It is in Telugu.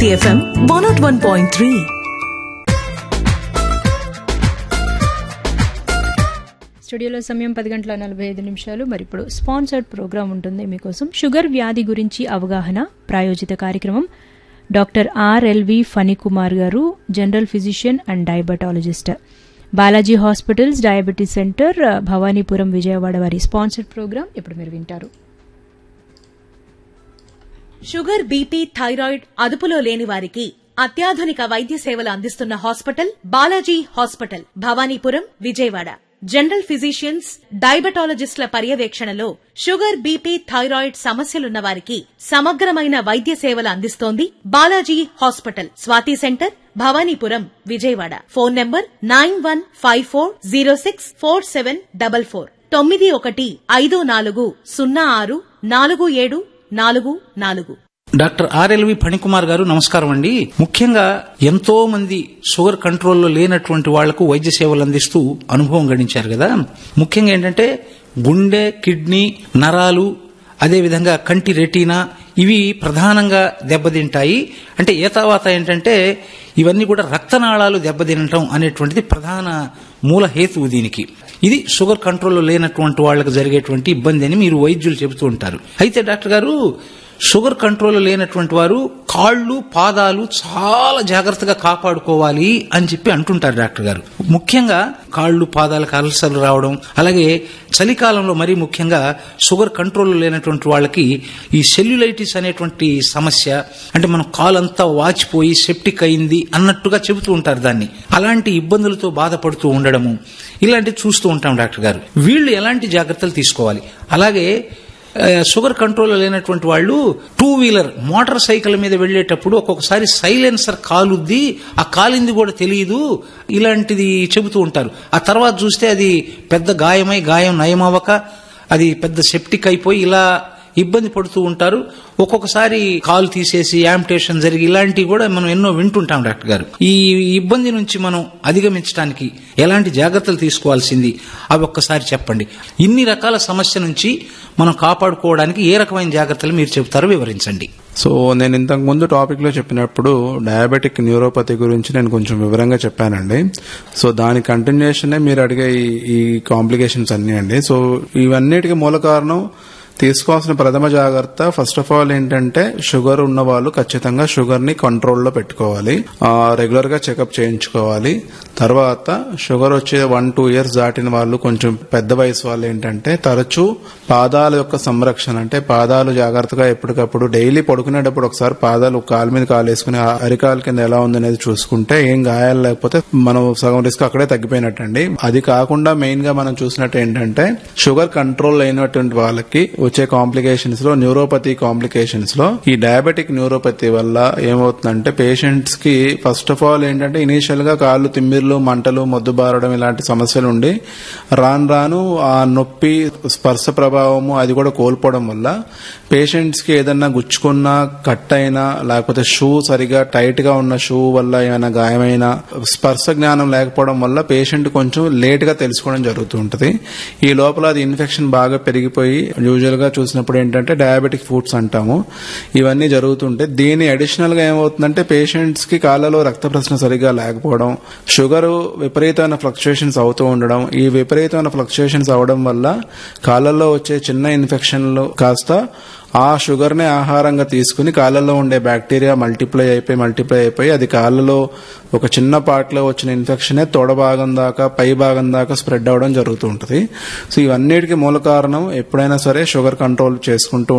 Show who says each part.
Speaker 1: City FM 101.3.
Speaker 2: స్టూడియోలో సమయం పది గంటల నలభై ఐదు నిమిషాలు మరి ఇప్పుడు స్పాన్సర్డ్ ప్రోగ్రాం ఉంటుంది మీకోసం షుగర్ వ్యాధి గురించి అవగాహన ప్రాయోజిత కార్యక్రమం doctor R L V Phanikumar garu general physician and diabetologist Balaji hospitals diabetes centre Bhavanipuram Vijayawada వారి స్పాన్సర్డ్ ప్రోగ్రాం ఇప్పుడు మీరు వింటారు
Speaker 3: షుగర్ బీపీ థైరాయిడ్ అదుపులో లేని వారికి అత్యాధునిక వైద్య సేవలు అందిస్తున్న hospital Balaji hospital Bhavanipuram Vijayawada general physicians డయాబెటాలజిస్టుల పర్యవేక్షణలో షుగర్ బీపీ థైరాయిడ్ సమస్యలున్న వారికి సమగ్రమైన వైద్య సేవలు అందిస్తోంది Balaji hospital Swathi centre Bhavanipuram Vijayawada phone number nine one five four zero six four seven double four తొమ్మిది ఒకటి ఐదు నాలుగు సున్నా ఆరు నాలుగు ఏడు నాలుగు నాలుగు
Speaker 4: డాక్టర్ ఆర్ఎల్వి ఫణికుమార్ గారు నమస్కారం అండి ముఖ్యంగా ఎంతో మంది షుగర్ కంట్రోల్లో లేనటువంటి వాళ్లకు వైద్య సేవలు అందిస్తూ అనుభవం గడించారు కదా ముఖ్యంగా ఏంటంటే గుండె కిడ్నీ నరాలు అదేవిధంగా కంటి రెటీనా ఇవి ప్రధానంగా దెబ్బతింటాయి అంటే ఏ తర్వాత ఏంటంటే ఇవన్నీ కూడా రక్తనాళాలు దెబ్బతినటం అనేటువంటిది ప్రధాన మూల హేతువు దీనికి ఇది షుగర్ కంట్రోల్లో లేనటువంటి వాళ్ళకి జరిగేటువంటి ఇబ్బంది అని మీరు వైద్యులు చెబుతూ ఉంటారు అయితే డాక్టర్ గారు షుగర్ కంట్రోల్ లేనటువంటి వారు కాళ్ళు పాదాలు చాలా జాగ్రత్తగా కాపాడుకోవాలి అని చెప్పి అంటుంటారు డాక్టర్ గారు ముఖ్యంగా కాళ్ళు పాదాలకు అల్సర్లు రావడం అలాగే చలికాలంలో మరీ ముఖ్యంగా షుగర్ కంట్రోల్ లేనటువంటి వాళ్ళకి ఈ సెల్యులైటిస్ అనేటువంటి సమస్య అంటే మనం కాలంతా వాచిపోయి సెప్టిక్ అయింది అన్నట్టుగా చెబుతూ ఉంటారు దాన్ని అలాంటి ఇబ్బందులతో బాధపడుతూ ఉండడము ఇలాంటివి చూస్తూ ఉంటాం డాక్టర్ గారు వీళ్ళు ఎలాంటి జాగ్రత్తలు తీసుకోవాలి అలాగే ఆ, షుగర్ కంట్రోల్ లేనటువంటి వాళ్ళు టూ వీలర్ మోటార్ సైకిల్ మీద వెళ్లేటప్పుడు ఒక్కొక్కసారి సైలెన్సర్ కాలుద్ది ఆ కాలింది కూడా తెలియదు ఇలాంటిది చెబుతూ ఉంటారు ఆ తర్వాత చూస్తే అది పెద్ద గాయమై గాయం నయమవ్వక అది పెద్ద సెప్టిక్ అయిపోయి ఇలా ఇబ్బంది పడుతూ ఉంటారు ఒక్కొక్కసారి కాలు తీసేసి యాంపిటేషన్ జరిగి ఇలాంటివి కూడా మనం ఎన్నో వింటుంటాం డాక్టర్ గారు ఈ ఇబ్బంది నుంచి మనం అధిగమించడానికి ఎలాంటి జాగ్రత్తలు తీసుకోవాల్సింది అవి ఒక్కసారి చెప్పండి ఇన్ని రకాల సమస్య నుంచి మనం కాపాడుకోవడానికి ఏ రకమైన జాగ్రత్తలు మీరు చెబుతారో వివరించండి
Speaker 5: సో నేను ఇంతకు ముందు టాపిక్ లో చెప్పినప్పుడు డయాబెటిక్ న్యూరోపతి గురించి నేను కొంచెం వివరంగా చెప్పానండి సో దాని కంటిన్యూషనే మీరు అడిగే ఈ- ఈ కాంప్లికేషన్స్ అన్ని అండి సో ఇవన్నిటికీ మూల కారణం తీసుకోవాల్సిన ప్రథమ జాగ్రత్త ఫస్ట్ ఆఫ్ ఆల్ ఏంటంటే షుగర్ ఉన్న వాళ్ళు ఖచ్చితంగా షుగర్ ని కంట్రోల్లో పెట్టుకోవాలి రెగ్యులర్ గా చెకప్ చేయించుకోవాలి తర్వాత షుగర్ వచ్చే వన్ టూ ఇయర్స్ దాటిన వాళ్ళు కొంచెం పెద్ద వయసు వాళ్ళు ఏంటంటే తరచూ పాదాల యొక్క సంరక్షణ అంటే పాదాలు జాగ్రత్తగా ఎప్పటికప్పుడు డైలీ పడుకునేటప్పుడు ఒకసారి పాదాలు కాలు మీద కాలు వేసుకుని ఆ అరికాలు కింద ఎలా ఉందనేది చూసుకుంటే ఏం గాయాలు లేకపోతే మనం సగం రిస్క్ అక్కడే తగ్గిపోయినట్టండి అది కాకుండా మెయిన్ గా మనం చూసినట్టు ఏంటంటే షుగర్ కంట్రోల్ అయినటువంటి వాళ్ళకి వచ్చే కాంప్లికేషన్స్ లో న్యూరోపతి కాంప్లికేషన్స్ లో ఈ డయాబెటిక్ న్యూరోపతి వల్ల ఏమవుతుందంటే పేషెంట్స్ కి ఫస్ట్ ఆఫ్ ఆల్ ఏంటంటే ఇనీషియల్ గా కాళ్ళు తిమ్మిర్లు మంటలు మొద్దుబారడం ఇలాంటి సమస్యలు ఉండి రాను రాను ఆ నొప్పి స్పర్శ ప్రభావము అది కూడా కోల్పోవడం వల్ల పేషెంట్స్ కి ఏదన్నా గుచ్చుకున్నా కట్ అయినా లేకపోతే షూ సరిగా టైట్ గా ఉన్న షూ వల్ల ఏమైనా గాయమైనా స్పర్శ జ్ఞానం లేకపోవడం వల్ల పేషెంట్ కొంచెం లేట్ గా తెలుసుకోవడం జరుగుతూ ఉంటది ఈ లోపల అది ఇన్ఫెక్షన్ బాగా పెరిగిపోయి యూజువల్ గా చూసినప్పుడు ఏంటంటే డయాబెటిక్ ఫుడ్స్ అంటాము ఇవన్నీ జరుగుతుంటే దీని అడిషనల్ గా ఏమవుతుందంటే పేషెంట్స్ కి కాళ్ళలో రక్త ప్రసరణ సరిగా లేకపోవడం షుగర్ విపరీతమైన ఫ్లక్చుయేషన్స్ అవుతూ ఉండడం ఈ విపరీతమైన ఫ్లక్చుయేషన్స్ అవడం వల్ల కాళ్ళల్లో వచ్చే చిన్న ఇన్ఫెక్షన్లు కాస్త ఆ షుగర్ ని ఆహారంగా తీసుకుని కాళ్ళలో ఉండే బ్యాక్టీరియా మల్టిప్లై అయిపోయి మల్టిప్లై అయిపోయి అది కాళ్ళలో ఒక చిన్న పార్ట్ లో వచ్చిన ఇన్ఫెక్షనే తొడ భాగం దాకా పై భాగం దాకా స్ప్రెడ్ అవడం జరుగుతూ ఉంటుంది సో ఇవన్నిటికీ మూల కారణం ఎప్పుడైనా సరే షుగర్ కంట్రోల్ చేసుకుంటూ